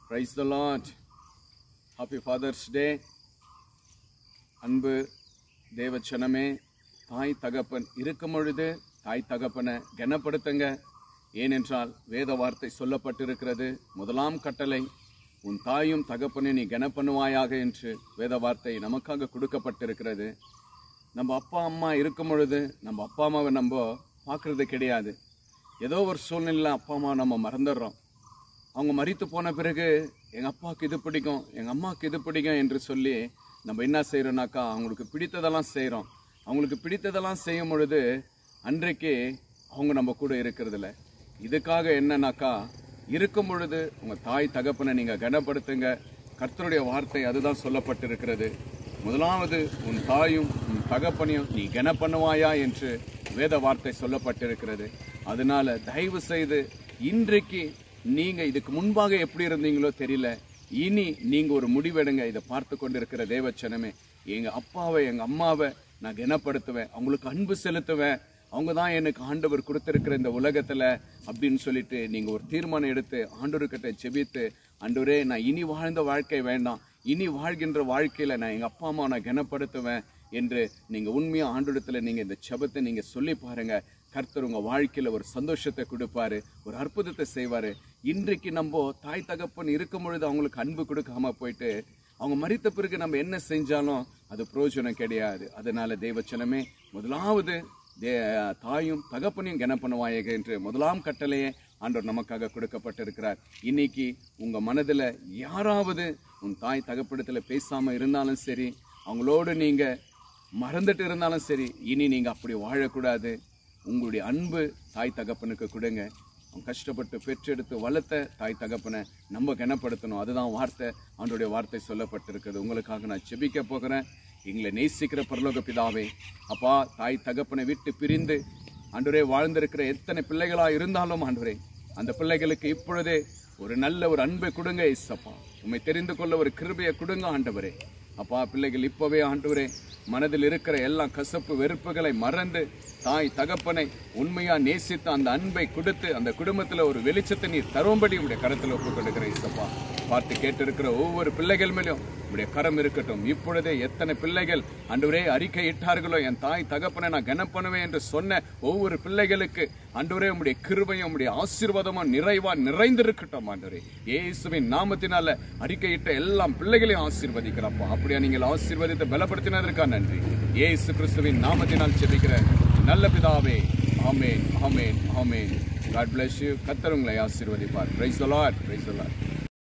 Praise the Lord. Happy Father's Day. அன்பு தேவச்சனமே தாய் தகப்பன் இருக்கும் பொழுது தாய் தகப்பனை கனப்படுத்துங்க ஏனென்றால் வேத வார்த்தை சொல்லப்பட்டிருக்கிறது முதலாம் கட்டளை உன் தாயும் தகப்பனை நீ கனப்பண்ணுவாயாக என்று வேத வார்த்தை நமக்காக கொடுக்கப்பட்டிருக்கிறது நம்ம அப்பா அம்மா இருக்கும் பொழுது நம்ம அப்பா அம்மாவை நம்ம பார்க்கறது கிடையாது ஏதோ ஒரு சூழ்நிலையில் அப்பா அம்மா நம்ம மறந்துடுறோம் அவங்க மறித்து போன பிறகு எங்கள் அப்பாவுக்கு இது பிடிக்கும் எங்கள் அம்மாவுக்கு இது பிடிக்கும் என்று சொல்லி நம்ம என்ன செய்கிறோம்னாக்கா அவங்களுக்கு பிடித்ததெல்லாம் செய்கிறோம் அவங்களுக்கு பிடித்ததெல்லாம் செய்யும் பொழுது அன்றைக்கு அவங்க நம்ம கூட இருக்கிறதில்ல இதுக்காக என்னன்னாக்கா இருக்கும் பொழுது உங்கள் தாய் தகப்பனை நீங்கள் கனப்படுத்துங்க கர்த்தருடைய வார்த்தை அதுதான் சொல்லப்பட்டிருக்கிறது முதலாவது உன் தாயும் உன் தகப்பனையும் நீ கன பண்ணுவாயா என்று வேத வார்த்தை சொல்லப்பட்டிருக்கிறது அதனால தயவு செய்து இன்றைக்கு நீங்க இதுக்கு முன்பாக எப்படி இருந்தீங்களோ தெரியல இனி நீங்க ஒரு முடிவெடுங்க இதை பார்த்து கொண்டிருக்கிற தேவச்சனமே எங்க அப்பாவை எங்க அம்மாவை நான் கனப்படுத்துவேன் அவங்களுக்கு அன்பு செலுத்துவேன் அவங்க தான் எனக்கு ஆண்டவர் கொடுத்திருக்கிற இந்த உலகத்துல அப்படின்னு சொல்லிட்டு நீங்க ஒரு தீர்மானம் எடுத்து ஆண்டவர்கிட்ட செபித்து ஆண்டவரே நான் இனி வாழ்ந்த வாழ்க்கை வேண்டாம் இனி வாழ்கின்ற வாழ்க்கையில நான் எங்க அப்பா அம்மா நான் கனப்படுத்துவேன் என்று நீங்க உண்மையா ஆண்டோடத்துல நீங்க இந்த செபத்தை நீங்க சொல்லி பாருங்க கர்த்தர் உங்க வாழ்க்கையில ஒரு சந்தோஷத்தை கொடுப்பாரு ஒரு அற்புதத்தை செய்வாரு இன்றைக்கு நம்ம தாய் தகப்பன் இருக்கும் பொழுது அவங்களுக்கு அன்பு கொடுக்காம போயிட்டு அவங்க மறித்த பிறகு நம்ம என்ன செஞ்சாலும் அது பிரயோஜனம் கிடையாது அதனால தேவச்சனமே முதலாவது தே தாயும் தகப்பனையும் கன பண்ணுவாயக என்று முதலாம் கட்டளையே ஆண்டவர் நமக்காக கொடுக்கப்பட்டிருக்கிறார் இன்னைக்கு உங்க மனதுல யாராவது உன் தாய் தகப்படத்துல பேசாம இருந்தாலும் சரி அவங்களோடு நீங்க மறந்துட்டு இருந்தாலும் சரி இனி நீங்க அப்படி வாழக்கூடாது உங்களுடைய அன்பு தாய் தகப்பனுக்கு கொடுங்க அவன் கஷ்டப்பட்டு பெற்றெடுத்து வளர்த்த தாய் தகப்பனை நம்ம கனப்படுத்தணும் அதுதான் வார்த்தை ஆண்டோடைய வார்த்தை சொல்லப்பட்டிருக்கிறது உங்களுக்காக நான் செபிக்க போகிறேன் எங்களை நேசிக்கிற பரலோக பிதாவே அப்பா தாய் தகப்பனை விட்டு பிரிந்து ஆண்டவரே வாழ்ந்திருக்கிற எத்தனை பிள்ளைகளா இருந்தாலும் ஆண்டவரே அந்த பிள்ளைகளுக்கு இப்பொழுதே ஒரு நல்ல ஒரு அன்பை கொடுங்க இசப்பா உண்மை தெரிந்து கொள்ள ஒரு கிருபையை கொடுங்க ஆண்டவரே அப்பா பிள்ளைகள் இப்பவே ஆண்டவரே மனதில் இருக்கிற எல்லா கசப்பு வெறுப்புகளை மறந்து தாய் தகப்பனை உண்மையா நேசித்து அந்த அன்பை கொடுத்து அந்த குடும்பத்துல ஒரு வெளிச்சத்தை நீர் தரும்படி உடைய கரத்தில் ஒப்புக் கொடுக்கிற இசப்பா பார்த்து கேட்டிருக்கிற ஒவ்வொரு பிள்ளைகள் மேலும் உடைய கரம் இருக்கட்டும் இப்பொழுதே எத்தனை பிள்ளைகள் அன்றுவரே அறிக்கை இட்டார்களோ என் தாய் தகப்பனை நான் கனம் பண்ணுவேன் என்று சொன்ன ஒவ்வொரு பிள்ளைகளுக்கு அன்றுவரே உடைய கிருபையும் உடைய ஆசீர்வாதமும் நிறைவா நிறைந்திருக்கட்டும் ஆண்டவரே இயேசுவின் நாமத்தினால அறிக்கையிட்ட எல்லாம் பிள்ளைகளையும் ஆசீர்வதிக்கிறப்பா அப்படியா நீங்கள் ஆசீர்வதித்து பலப்படுத்தினதற்காக நன்றி இயேசு கிறிஸ்துவின் நாமத்தினால் செபிக்கிற நல்ல பிதாவே amen amen amen God bless you கத்தர் உங்களை ஆசீர்வதிப்பார் praise the Lord praise the Lord